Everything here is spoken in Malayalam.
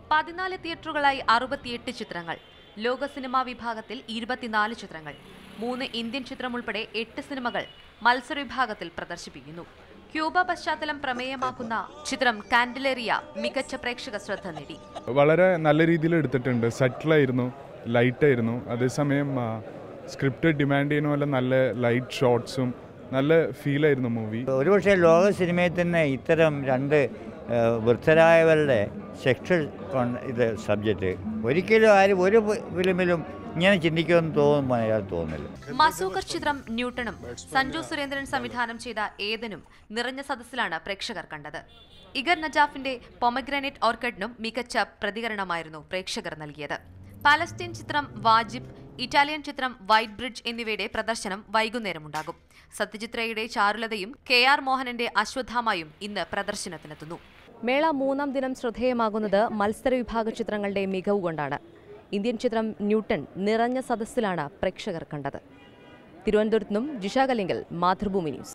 പതിനാല് തിയേറ്ററുകളായി അറുപത്തിയെട്ട് ചിത്രങ്ങൾ ലോക സിനിമാ വിഭാഗത്തിൽ ഇരുപത്തിനാല് ചിത്രങ്ങൾ മൂന്ന് ഇന്ത്യൻ ചിത്രം ഉൾപ്പെടെ എട്ട് സിനിമകൾ മത്സര വിഭാഗത്തിൽ പ്രദർശിപ്പിക്കുന്നു ക്യൂബ പശ്ചാത്തലം പ്രമേയമാക്കുന്ന ചിത്രം കാൻഡിലേറിയ മികച്ച പ്രേക്ഷക ശ്രദ്ധ നേടി വളരെ നല്ല രീതിയിൽ എടുത്തിട്ടുണ്ട് സറ്റിലായിരുന്നു ലൈറ്റായിരുന്നു അതേസമയം സ്ക്രിപ്റ്റ് ഡിമാൻഡ് ചെയ്യുന്ന പോലെ നല്ല ലൈറ്റ് ഷോട്ട്സും നല്ല ഫീലായിരുന്നു മൂവി ഒരുപക്ഷെ ലോക സിനിമയിൽ തന്നെ ഇത്തരം രണ്ട് ഏഹ്, വൃദ്ധരായവരുടെ സെക്ഷൽ ഇത് സബ്ജക്റ്റ് ഒരിക്കലും ആരും ഒരു ഫിലിമിലും ഇങ്ങനെ ചിന്തിക്കുമെന്ന് തോന്നുമ്പോൾ അയാൾ തോന്നുന്നില്ല മസൂക്കർ ചിത്രം ന്യൂട്ടണും സഞ്ജു സുരേന്ദ്രൻ സംവിധാനം ചെയ്ത ഏതനും നിറഞ്ഞ സദസ്സിലാണ് പ്രേക്ഷകർ കണ്ടത് ഇഗർ നജാഫിന്റെ പൊമഗ്രാനൈറ്റ് ഓർക്കിഡിനും മികച്ച പ്രതികരണമായിരുന്നു പ്രേക്ഷകർ നൽകിയത് പാലസ്തീൻ ചിത്രം വാജിബ് ഇറ്റാലിയൻ ചിത്രം വൈറ്റ് ബ്രിഡ്ജ് എന്നിവയുടെ പ്രദർശനം വൈകുന്നേരമുണ്ടാകും സത്യജിത് റേയുടെ ചാരുലതയും കെ ആർ മോഹനന്റെ അശ്വത്ഥാമയും ഇന്ന് പ്രദർശനത്തിനെത്തുന്നു മേള മൂന്നാം ദിനം ശ്രദ്ധേയമാകുന്നത് മത്സര വിഭാഗ ചിത്രങ്ങളുടെ മികവ് കൊണ്ടാണ് ഇന്ത്യൻ ചിത്രം ന്യൂട്ടൺ നിറഞ്ഞ സദസ്സിലാണ് പ്രേക്ഷകർ കണ്ടത് തിരുവനന്തപുരത്ത് നിന്നും ജിഷ കലിങ്കൽ മാതൃഭൂമി ന്യൂസ്